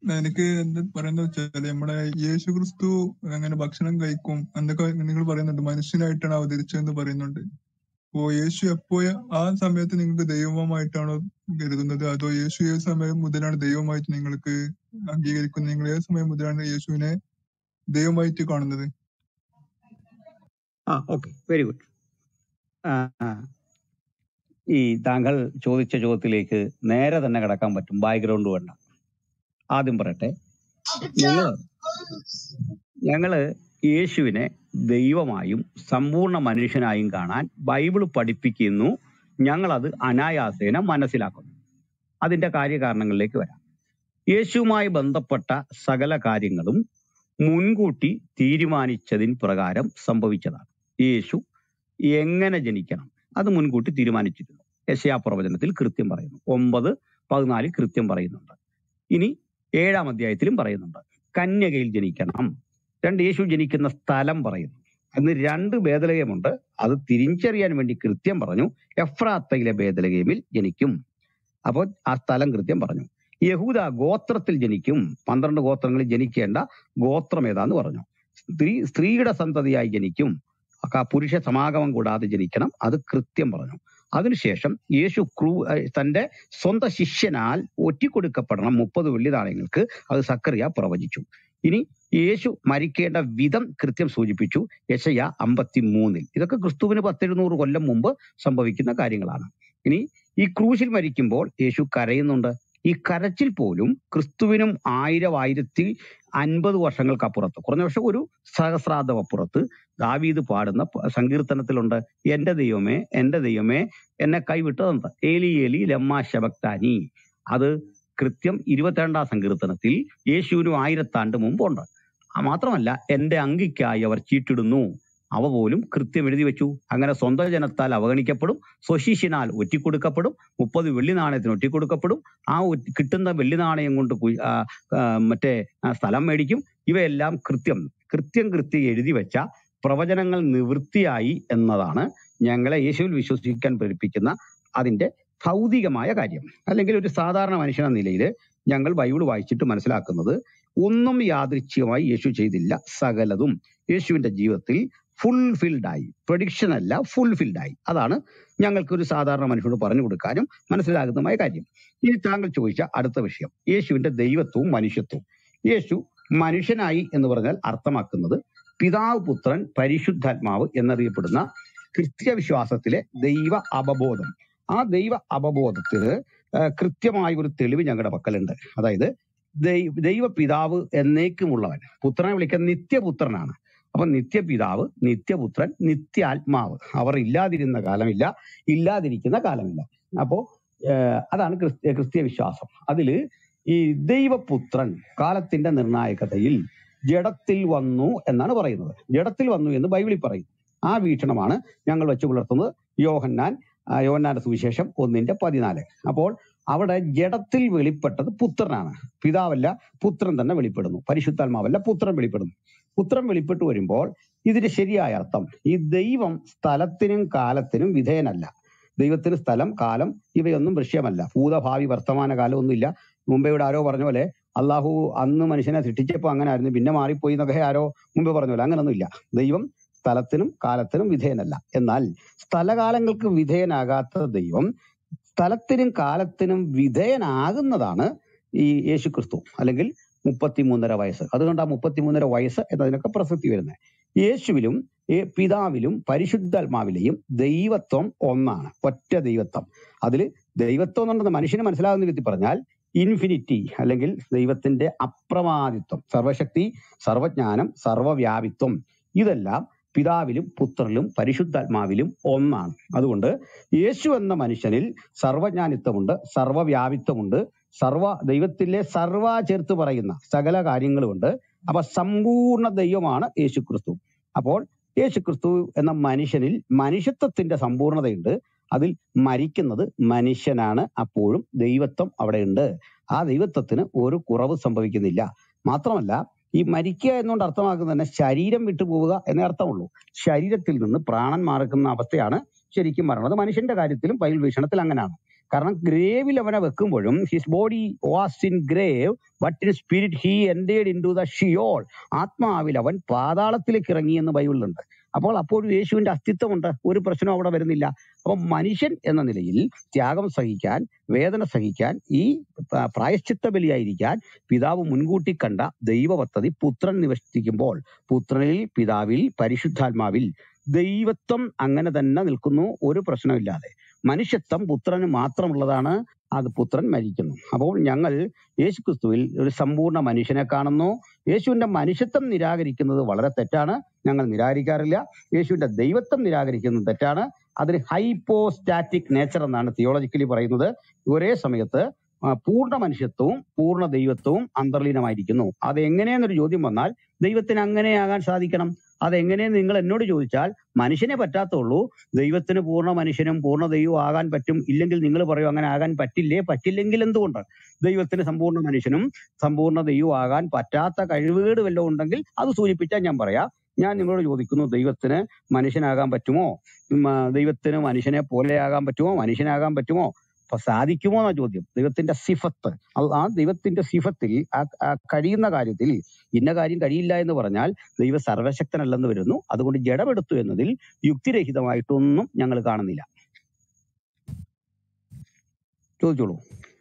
എനിക്ക് എന്ത് പറയുന്നത് വെച്ചാല് നമ്മുടെ യേശു ക്രിസ്തു അങ്ങനെ ഭക്ഷണം കഴിക്കും എന്നൊക്കെ നിങ്ങൾ പറയുന്നുണ്ട് മനുഷ്യനായിട്ടാണ് അവതരിച്ചതെന്ന് പറയുന്നുണ്ട് അപ്പോ യേശു എപ്പോഴും ആ സമയത്ത് നിങ്ങൾക്ക് ദൈവമായിട്ടാണോ കരുതുന്നത് അതോ യേശു ഏത് സമയം മുതലാണ് ദൈവമായിട്ട് നിങ്ങൾക്ക് അംഗീകരിക്കുന്നത് നിങ്ങൾ ഏത് സമയം മുതലാണ് യേശുവിനെ ദൈവമായിട്ട് കാണുന്നത് ആ ഓക്കെ വെരി ഗുഡ് ഈ താങ്കൾ ചോദിച്ച ചോദ്യത്തിലേക്ക് നേരെ തന്നെ കിടക്കാൻ പറ്റും ബാക്ക്ഗ്രൗണ്ട് വേണ്ട ആദ്യം പറയട്ടെ ഞങ്ങള് ഞങ്ങള് യേശുവിനെ ദൈവമായും സമ്പൂർണ്ണ മനുഷ്യനായും കാണാൻ ബൈബിൾ പഠിപ്പിക്കുന്നു ഞങ്ങളത് അനായാസേന മനസ്സിലാക്കുന്നു അതിന്റെ കാര്യകാരണങ്ങളിലേക്ക് വരാം യേശുവുമായി ബന്ധപ്പെട്ട സകല കാര്യങ്ങളും മുൻകൂട്ടി തീരുമാനിച്ചതിൻ പ്രകാരം സംഭവിച്ചതാണ് യേശു എങ്ങനെ ജനിക്കണം അത് മുൻകൂട്ടി തീരുമാനിച്ചിരുന്നു യശയാ പ്രവചനത്തിൽ കൃത്യം പറയുന്നു ഒമ്പത് പതിനാല് കൃത്യം പറയുന്നുണ്ട് ഇനി ഏഴാം അധ്യായത്തിലും പറയുന്നുണ്ട് കന്യകയിൽ ജനിക്കണം രണ്ട് യേശു ജനിക്കുന്ന സ്ഥലം പറയുന്നു അന്ന് രണ്ട് ബേദലകമുണ്ട് അത് തിരിച്ചറിയാൻ വേണ്ടി കൃത്യം പറഞ്ഞു എഫ്രാത്തയിലെ ബേദലകേമിൽ ജനിക്കും അപ്പോൾ ആ സ്ഥലം കൃത്യം പറഞ്ഞു യഹൂദ ഗോത്രത്തിൽ ജനിക്കും പന്ത്രണ്ട് ഗോത്രങ്ങളിൽ ജനിക്കേണ്ട ഗോത്രം ഏതാന്ന് പറഞ്ഞു സ്ത്രീ സ്ത്രീയുടെ സന്തതിയായി ജനിക്കും ആ പുരുഷ സമാഗമം കൂടാതെ ജനിക്കണം അത് കൃത്യം പറഞ്ഞു അതിനുശേഷം യേശു ക്രൂ ഏഹ് തന്റെ സ്വന്തം ശിഷ്യനാൽ ഒറ്റിക്കൊടുക്കപ്പെടണം മുപ്പത് വെള്ളി നാണയങ്ങൾക്ക് അത് സക്കറിയ പ്രവചിച്ചു ഇനി യേശു മരിക്കേണ്ട വിധം കൃത്യം സൂചിപ്പിച്ചു യശയ അമ്പത്തി മൂന്നിൽ ഇതൊക്കെ ക്രിസ്തുവിന് പത്തെഴുന്നൂറ് കൊല്ലം മുമ്പ് സംഭവിക്കുന്ന കാര്യങ്ങളാണ് ഇനി ഈ ക്രൂശിൽ മരിക്കുമ്പോൾ യേശു കരയുന്നുണ്ട് ഈ കരച്ചിൽ പോലും ക്രിസ്തുവിനും ആയിരം ആയിരത്തി അൻപത് വർഷങ്ങൾക്കപ്പുറത്ത് കുറഞ്ഞ പക്ഷെ ഒരു സഹസ്രാബ്ദം അപ്പുറത്ത് ദാവീദ് പാടുന്ന പ- സങ്കീർത്തനത്തിലുണ്ട് എന്റെ ദൈവമേ എന്റെ ദൈവമേ എന്നെ കൈവിട്ടതെന്ത് ഏലി ഏലി ലമ്മ ശബക്താനി അത് കൃത്യം ഇരുപത്തിരണ്ടാം സങ്കീർത്തനത്തിൽ യേശുവിനും ആയിരത്താണ്ട് മുമ്പുണ്ട് ആ മാത്രമല്ല എന്റെ അങ്കിക്കായി അവർ ചീട്ടിടുന്നു അവ പോലും കൃത്യം എഴുതി വെച്ചു അങ്ങനെ സ്വന്തം ജനത്താൽ അവഗണിക്കപ്പെടും സ്വശിഷ്യനാൽ ഒറ്റിക്കൊടുക്കപ്പെടും മുപ്പത് വെള്ളി നാണയത്തിന് ഒറ്റിക്കൊടുക്കപ്പെടും ആ ഒറ്റി- കിട്ടുന്ന വെള്ളി നാണയം കൊണ്ട് കു- ആ, ആ, മറ്റേ ആ, സ്ഥലം മേടിക്കും ഇവയെല്ലാം കൃത്യം കൃത്യം കൃത്യം എഴുതി വെച്ച പ്രവചനങ്ങൾ നിവൃത്തിയായി എന്നതാണ് ഞങ്ങളെ യേശുവിൽ വിശ്വസിക്കാൻ പ്രേരിപ്പിക്കുന്ന അതിന്റെ ഭൗതികമായ കാര്യം അല്ലെങ്കിൽ ഒരു സാധാരണ മനുഷ്യനെന്ന നിലയിൽ ഞങ്ങൾ ബൈബിൾ വായിച്ചിട്ട് മനസ്സിലാക്കുന്നത് ഒന്നും യാദൃച്ഛികമായി യേശു ചെയ്തില്ല സകലതും യേശുവിന്റെ ജീവിതത്തിൽ ഫുൾഫിൽഡ് ആയി പ്രഡിക്ഷൻ അല്ല ഫുൾഫിൽഡ് ആയി അതാണ് ഞങ്ങൾക്ക് ഒരു സാധാരണ മനുഷ്യനോട് പറഞ്ഞു കൊടുക്കാനും മനസ്സിലാകുന്നതുമായ കാര്യം ഇനി താങ്കൾ ചോദിച്ച അടുത്ത വിഷയം യേശുവിന്റെ ദൈവത്വവും മനുഷ്യത്വവും യേശു മനുഷ്യനായി എന്ന് പറഞ്ഞാൽ അർത്ഥമാക്കുന്നത് പിതാവ് പുത്രൻ പരിശുദ്ധാത്മാവ് എന്നറിയപ്പെടുന്ന കൃത്യവിശ്വാസത്തിലെ ദൈവ അവബോധം ആ ദൈവ അവബോധത്തിന് ആ, കൃത്യമായ ഒരു തെളിവ് ഞങ്ങളുടെ പക്കലുണ്ട് അതായത് ദൈ- ദൈവപിതാവ് എന്നേക്കുമുള്ളവൻ പുത്രനെ വിളിക്കുന്ന നിത്യപുത്രനാണ് അപ്പൊ നിത്യപിതാവ് നിത്യപുത്രൻ നിത്യാത്മാവ് അവർ ഇല്ലാതിരുന്ന കാലമില്ല ഇല്ലാതിരിക്കുന്ന കാലമില്ല അപ്പോ ഏഹ് അതാണ് ക്രിസ്ത്യ ക്രിസ്തീയ വിശ്വാസം അതില് ഈ ദൈവപുത്രൻ കാലത്തിന്റെ നിർണായകതയിൽ ജഡത്തിൽ വന്നു എന്നാണ് പറയുന്നത് ജഡത്തിൽ വന്നു എന്ന് ബൈബിളിൽ പറയും ആ വീക്ഷണമാണ് ഞങ്ങൾ വെച്ച് പുലർത്തുന്നത് യോഹന്നാൻ ആ, യോഹന്നാന്റെ സുവിശേഷം ഒന്നിന്റെ പതിനാല് അപ്പോൾ അവിടെ ജഡത്തിൽ വെളിപ്പെട്ടത് പുത്രനാണ് പിതാവല്ല പുത്രൻ തന്നെ വെളിപ്പെടുന്നു പരിശുദ്ധാത്മാവല്ല പുത്രൻ വെളിപ്പെടുന്നു പുത്രൻ വെളിപ്പെട്ടു വരുമ്പോൾ ഇതിന്റെ ശരിയായ അർത്ഥം ഈ ദൈവം സ്ഥലത്തിനും കാലത്തിനും വിധേയനല്ല ദൈവത്തിന് സ്ഥലം കാലം ഇവയൊന്നും ദൃശ്യമല്ല ഭൂതഭാവി വർത്തമാന കാലം ഒന്നുമില്ല മുമ്പേ ഇവിടെ ആരോ പറഞ്ഞ പോലെ അള്ളാഹു അന്ന് മനുഷ്യനെ സൃഷ്ടിച്ചപ്പോൾ അങ്ങനെ ആയിരുന്നു പിന്നെ മാറിപ്പോയി എന്നൊക്കെ ആരോ മുമ്പേ പറഞ്ഞ പോലെ അങ്ങനൊന്നുമില്ല ദൈവം സ്ഥലത്തിനും കാലത്തിനും വിധേയനല്ല എന്നാൽ സ്ഥലകാലങ്ങൾക്ക് വിധേയനാകാത്ത ദൈവം സ്ഥലത്തിനും കാലത്തിനും വിധേയനാകുന്നതാണ് ഈ യേശു ക്രിസ്തു അല്ലെങ്കിൽ മുപ്പത്തിമൂന്നര വയസ്സ് അതുകൊണ്ട് ആ മുപ്പത്തിമൂന്നര വയസ്സ് എന്നതിനൊക്കെ പ്രസക്തി വരുന്നത് യേശുവിലും ഈ പിതാവിലും പരിശുദ്ധാത്മാവിലെയും ദൈവത്വം ഒന്നാണ് ഒറ്റ ദൈവത്വം അതിൽ ദൈവത്വം എന്നുള്ളത് മനുഷ്യന് മനസ്സിലാകുന്ന വിധത്തിൽ പറഞ്ഞാൽ ഇൻഫിനിറ്റി അല്ലെങ്കിൽ ദൈവത്തിന്റെ അപ്രമാദിത്വം സർവശക്തി സർവജ്ഞാനം സർവവ്യാപിത്വം ഇതെല്ലാം പിതാവിലും പുത്രനിലും പരിശുദ്ധാത്മാവിലും ഒന്നാണ് അതുകൊണ്ട് യേശു എന്ന മനുഷ്യനിൽ സർവജ്ഞാനിത്വമുണ്ട് സർവവ്യാപിത്വമുണ്ട് സർവ ദൈവത്തിലെ സർവ ചേർത്ത് പറയുന്ന സകല കാര്യങ്ങളുമുണ്ട് അപ്പൊ സമ്പൂർണ്ണ ദൈവമാണ് യേശു ക്രിസ്തു അപ്പോൾ യേശു ക്രിസ്തു എന്ന മനുഷ്യനിൽ മനുഷ്യത്വത്തിന്റെ സമ്പൂർണതയുണ്ട് അതിൽ മരിക്കുന്നത് മനുഷ്യനാണ് അപ്പോഴും ദൈവത്വം അവിടെ ഉണ്ട് ആ ദൈവത്വത്തിന് ഒരു കുറവ് സംഭവിക്കുന്നില്ല മാത്രമല്ല ഈ മരിക്കുക എന്നുകൊണ്ട് അർത്ഥമാക്കുന്നത് തന്നെ ശരീരം വിട്ടുപോവുക എന്നേ അർത്ഥമുള്ളൂ ശരീരത്തിൽ നിന്ന് പ്രാണൻ മാറുന്ന അവസ്ഥയാണ് ശരിക്കും മരണം അത് മനുഷ്യന്റെ കാര്യത്തിലും ബൈബിൾ വീക്ഷണത്തിൽ അങ്ങനെയാണ് കാരണം ഗ്രേവിൽ അവനെ വെക്കുമ്പോഴും his body was in grave but in spirit he ended into the Sheol ആത്മാവിൽ അവൻ പാതാളത്തിലേക്ക് ഇറങ്ങി എന്ന് ബൈബിളിലുണ്ട് അപ്പോൾ അപ്പോഴും യേശുവിന്റെ അസ്തിത്വമുണ്ട് ഒരു പ്രശ്നവും അവിടെ വരുന്നില്ല അപ്പൊ മനുഷ്യൻ എന്ന നിലയിൽ ത്യാഗം സഹിക്കാൻ വേദന സഹിക്കാൻ ഈ പ- പ്രായശ്ചിത്ത ബലിയായിരിക്കാൻ പിതാവ് മുൻകൂട്ടി കണ്ട ദൈവ പദ്ധതി പുത്രൻ നിവർത്തിക്കുമ്പോൾ പുത്രനിൽ പിതാവിൽ പരിശുദ്ധാത്മാവിൽ ദൈവത്വം അങ്ങനെ തന്നെ നിൽക്കുന്നു ഒരു പ്രശ്നമില്ലാതെ മനുഷ്യത്വം പുത്രന് മാത്രമുള്ളതാണ് അത് പുത്രൻ മരിക്കുന്നു അപ്പോൾ ഞങ്ങൾ യേശുക്രിസ്തുവിൽ ഒരു സമ്പൂർണ്ണ മനുഷ്യനെ കാണുന്നു യേശുവിന്റെ മനുഷ്യത്വം നിരാകരിക്കുന്നത് വളരെ തെറ്റാണ് ഞങ്ങൾ നിരാകരിക്കാറില്ല യേശുവിന്റെ ദൈവത്വം നിരാകരിക്കുന്നത് തെറ്റാണ് അതിന് ഹൈപ്പോസ്റ്റാറ്റിക് നേച്ചർ എന്നാണ് തിയോളജിക്കലി പറയുന്നത് ഒരേ സമയത്ത് ആ, പൂർണ്ണ മനുഷ്യത്വവും പൂർണ്ണ ദൈവത്വവും അന്തർലീനമായിരിക്കുന്നു അത് എങ്ങനെയെന്നൊരു ചോദ്യം വന്നാൽ ദൈവത്തിന് അങ്ങനെയാകാൻ സാധിക്കണം അതെങ്ങനെയെന്ന് നിങ്ങൾ എന്നോട് ചോദിച്ചാൽ മനുഷ്യനെ പറ്റാത്തുള്ളൂ ദൈവത്തിന് പൂർണ്ണ മനുഷ്യനും പൂർണ്ണ ദൈവവും ആകാൻ പറ്റും ഇല്ലെങ്കിൽ നിങ്ങൾ പറയും അങ്ങനെ ആകാൻ പറ്റില്ലേ പറ്റില്ലെങ്കിൽ എന്തുകൊണ്ട് ദൈവത്തിന് സമ്പൂർണ്ണ മനുഷ്യനും സമ്പൂർണ്ണ ദൈവവും ആകാൻ പറ്റാത്ത കഴിവുകേട് വല്ലതും ഉണ്ടെങ്കിൽ അത് സൂചിപ്പിച്ചാൽ ഞാൻ പറയാം ഞാൻ നിങ്ങളോട് ചോദിക്കുന്നു ദൈവത്തിന് മനുഷ്യനാകാൻ പറ്റുമോ ഉം, ആ, ദൈവത്തിന് മനുഷ്യനെ പോലെയാകാൻ പറ്റുമോ മനുഷ്യനാകാൻ പറ്റുമോ അപ്പൊ സാധിക്കുമോ എന്ന ചോദ്യം ദൈവത്തിന്റെ സിഫത്ത് അത് ആ ദൈവത്തിന്റെ സിഫത്തിൽ ആ ആ കഴിയുന്ന കാര്യത്തിൽ ഇന്ന കാര്യം കഴിയില്ല എന്ന് പറഞ്ഞാൽ ദൈവ സർവശക്തനല്ലെന്ന് വരുന്നു അതുകൊണ്ട് ജഡമെടുത്തു എന്നതിൽ യുക്തിരഹിതമായിട്ടൊന്നും ഞങ്ങൾ കാണുന്നില്ല ചോദിച്ചോളൂ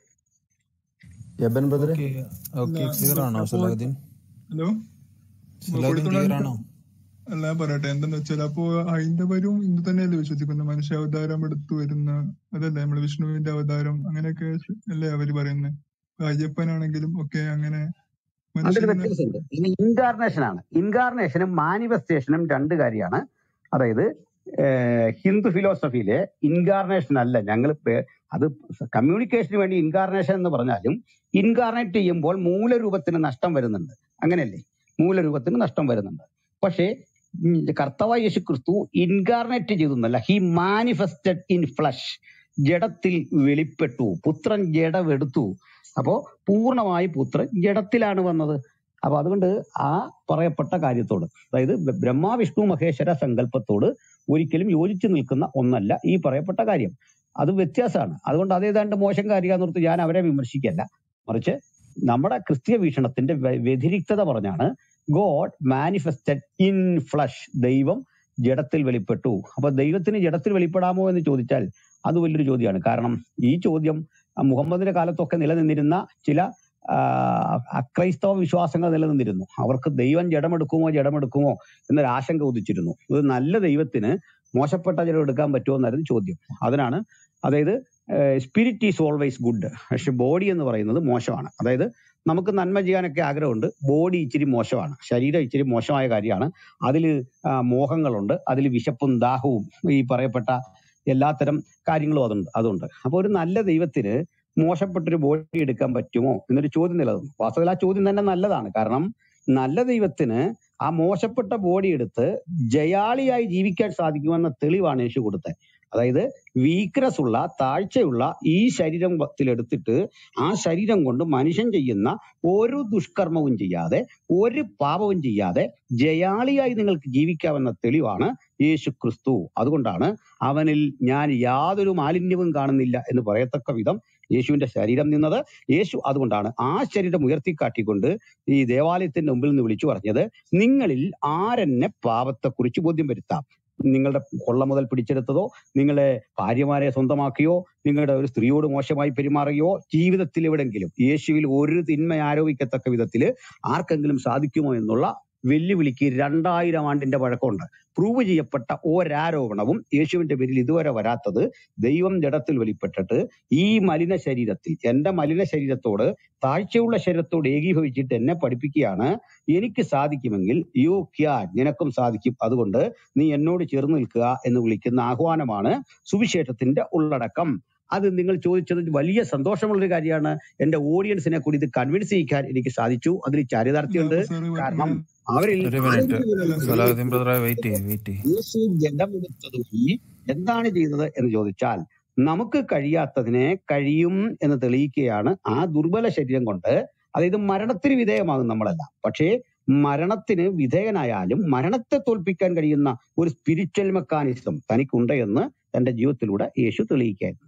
എബൻ ബ്രദറെ ഓക്കെ ഓക്കെ അല്ല ക്ലിയർ ആണോ അപ്പോ സലാഹുദ്ദീൻ ഹലോ സലാഹുദ്ദീൻ ക്ലിയർ ആണോ അല്ല ഞാൻ പറയട്ടെ എന്താന്ന് വെച്ചാൽ അപ്പോ ഹൈന്ദവരും ഇന്ന് തന്നെയല്ലേ വിശ്വസിക്കുന്നത് മനുഷ്യ അവതാരം എടുത്തു വരുന്ന അതല്ലേ നമ്മള് വിഷ്ണുവിന്റെ അവതാരം അങ്ങനെയൊക്കെ അല്ലേ അവര് പറയുന്നത് അയ്യപ്പനാണെങ്കിലും ഒക്കെ അങ്ങനെ അതിൽ മനുഷ്യനെ വ്യത്യാസമുണ്ട് ഇത് ഇൻകാർണേഷൻ ആണ് ഇൻകാർണേഷനും മാനിഫെസ്റ്റേഷനും രണ്ട് കാര്യമാണ് അതായത് ഏഹ്, ഹിന്ദു ഫിലോസഫിയിലെ ഇൻകാർണേഷൻ അല്ല ഞങ്ങൾ അത് കമ്മ്യൂണിക്കേഷന് വേണ്ടി ഇൻകാർണേഷൻ എന്ന് പറഞ്ഞാലും ഇൻകാർണേറ്റ് ചെയ്യുമ്പോൾ മൂലരൂപത്തിന് നഷ്ടം വരുന്നുണ്ട് അങ്ങനെയല്ലേ മൂലരൂപത്തിന് നഷ്ടം വരുന്നുണ്ട് പക്ഷേ ഉം, കർത്താവായ യേശു ക്രിസ്തു ഇൻകാർണേറ്റ് ചെയ്തൊന്നല്ല ഹി മാനിഫെസ്റ്റഡ് ഇൻ ഫ്ലഷ് ജഡത്തിൽ വെളിപ്പെട്ടു പുത്രൻ ജഡമെടുത്തു അപ്പോ പൂർണ്ണമായി പുത്രൻ ജഡത്തിലാണ് വന്നത് അപ്പൊ അതുകൊണ്ട് ആ പറയപ്പെട്ട കാര്യത്തോട് അതായത് ബ- ബ്രഹ്മാ വിഷ്ണു മഹേശ്വര സങ്കല്പത്തോട് ഒരിക്കലും യോജിച്ചു നിൽക്കുന്ന ഒന്നല്ല ഈ പറയപ്പെട്ട കാര്യം അത് വ്യത്യാസമാണ് അതുകൊണ്ട് അതേതാണ്ട് മോശം കാര്യമെന്നോർത്ത് ഞാൻ അവരെ വിമർശിക്കല്ല മറിച്ച് നമ്മുടെ ക്രിസ്തീയ വീക്ഷണത്തിന്റെ വ്യ- വ്യതിരിക്തത പറഞ്ഞാണ് ഗോഡ് മാനിഫെസ്റ്റഡ് ഇൻ ഫ്ലഷ് ദൈവം ജഡത്തിൽ വെളിപ്പെട്ടു അപ്പൊ ദൈവത്തിന് ജഡത്തിൽ വെളിപ്പെടാമോ എന്ന് ചോദിച്ചാൽ അത് വലിയൊരു ചോദ്യമാണ് കാരണം ഈ ചോദ്യം ആ മുഹമ്മദിന്റെ കാലത്തൊക്കെ നിലനിന്നിരുന്ന ചില ആ, അക്രൈസ്തവ വിശ്വാസങ്ങൾ നിലനിന്നിരുന്നു അവർക്ക് ദൈവം ജഡമെടുക്കുമോ ജഡമെടുക്കുമോ എന്നൊരു ആശങ്ക ഉദിച്ചിരുന്നു ഒരു നല്ല ദൈവത്തിന് മോശപ്പെട്ട ജലം എടുക്കാൻ പറ്റുമോ എന്നായിരുന്നു ചോദ്യം അതിനാണ് അതായത് സ്പിരിറ്റ് ഈസ് ഓൾവേസ് ഗുഡ് പക്ഷെ ബോഡി എന്ന് പറയുന്നത് മോശമാണ് അതായത് നമുക്ക് നന്മ ചെയ്യാനൊക്കെ ആഗ്രഹമുണ്ട് ബോഡി ഇച്ചിരി മോശമാണ് ശരീരം ഇച്ചിരി മോശമായ കാര്യമാണ് അതിൽ മോഹങ്ങളുണ്ട് അതിൽ വിശപ്പും ദാഹവും ഈ പറയപ്പെട്ട എല്ലാത്തരം കാര്യങ്ങളും അതുണ്ട് അതുണ്ട് അപ്പൊ ഒരു നല്ല ദൈവത്തിന് മോശപ്പെട്ടൊരു ബോഡി എടുക്കാൻ പറ്റുമോ എന്നൊരു ചോദ്യം നിലനിന്നു വാസ്തവത്തിൽ ആ ചോദ്യം തന്നെ നല്ലതാണ് കാരണം നല്ല ദൈവത്തിന് ആ മോശപ്പെട്ട ബോഡി എടുത്ത് ജയാളിയായി ജീവിക്കാൻ സാധിക്കുമെന്ന തെളിവാണ് യേശു കൊടുത്തത് അതായത് വീക്ക്നെസ് ഉള്ള താഴ്ചയുള്ള ഈ ശരീരത്തിലെടുത്തിട്ട് ആ ശരീരം കൊണ്ട് മനുഷ്യൻ ചെയ്യുന്ന ഒരു ദുഷ്കർമ്മവും ചെയ്യാതെ ഒരു പാപവും ചെയ്യാതെ ജയാളിയായി നിങ്ങൾക്ക് ജീവിക്കാമെന്ന തെളിവാണ് യേശു ക്രിസ്തു അതുകൊണ്ടാണ് അവനിൽ ഞാൻ യാതൊരു മാലിന്യവും കാണുന്നില്ല എന്ന് പറയത്തക്ക വിധം യേശുവിന്റെ ശരീരം നിന്നത് യേശു അതുകൊണ്ടാണ് ആ ശരീരം ഉയർത്തിക്കാട്ടിക്കൊണ്ട് ഈ ദേവാലയത്തിന്റെ മുമ്പിൽ നിന്ന് വിളിച്ചു പറഞ്ഞത് നിങ്ങളിൽ ആരെന്നെ പാപത്തെക്കുറിച്ച് ബോധ്യം വരുത്താം നിങ്ങളുടെ കൊള്ള മുതൽ പിടിച്ചെടുത്തതോ നിങ്ങളെ ഭാര്യമാരെ സ്വന്തമാക്കിയോ നിങ്ങളുടെ ഒരു സ്ത്രീയോട് മോശമായി പെരുമാറുകയോ ജീവിതത്തിൽ എവിടെങ്കിലും യേശുവിൽ ഒരു തിന്മ ആരോപിക്കത്തക്ക വിധത്തിൽ ആർക്കെങ്കിലും സാധിക്കുമോ എന്നുള്ള വെല്ലുവിളിക്ക് രണ്ടായിരം ആണ്ടിന്റെ പഴക്കമുണ്ട് പ്രൂവ് ചെയ്യപ്പെട്ട ഒരാരോപണവും യേശുവിന്റെ പേരിൽ ഇതുവരെ വരാത്തത് ദൈവം ജഡത്തിൽ വെളിപ്പെട്ടിട്ട് ഈ മലിന ശരീരത്തിൽ എന്റെ മലിന ശരീരത്തോട് താഴ്ചയുള്ള ശരീരത്തോട് ഏകീഭവിച്ചിട്ട് എന്നെ പഠിപ്പിക്കുകയാണ് എനിക്ക് സാധിക്കുമെങ്കിൽ യു ക്യാൻ നിനക്കും സാധിക്കും അതുകൊണ്ട് നീ എന്നോട് ചേർന്ന് നിൽക്കുക എന്ന് വിളിക്കുന്ന ആഹ്വാനമാണ് സുവിശേഷത്തിന്റെ ഉള്ളടക്കം അത് നിങ്ങൾ ചോദിച്ചത് വലിയ സന്തോഷമുള്ളൊരു കാര്യമാണ് എന്റെ ഓഡിയൻസിനെ കൂടി ഇത് കൺവിൻസ് ചെയ്യിക്കാൻ എനിക്ക് സാധിച്ചു അതിൽ ചാരിതാർത്ഥ്യമുണ്ട് സാറ് കാരണം ഇങ്ങനെ അവരിൽ ഒരു മിനിറ്റ് ആരെങ്കിലും സലാഹുദ്ദീൻ ബ്രദറെ വെയിറ്റ് ചെയ്യ് വെയിറ്റ് ചെയ്യ് യേശു ജഡമെടുത്തത് വഴി എന്താണ് ചെയ്തത് എന്ന് ചോദിച്ചാൽ നമുക്ക് കഴിയാത്തതിനെ കഴിയും എന്ന് തെളിയിക്കുകയാണ് ആ ദുർബല ശരീരം കൊണ്ട് അതായത് മരണത്തിന് വിധേയമാകും നമ്മളല്ല പക്ഷേ മരണത്തിന് വിധേയനായാലും മരണത്തെ തോൽപ്പിക്കാൻ കഴിയുന്ന ഒരു സ്പിരിച്വൽ മെക്കാനിസം തനിക്കുണ്ട് എന്ന് തന്റെ ജീവിതത്തിലൂടെ യേശു തെളിയിക്കുകയായിരുന്നു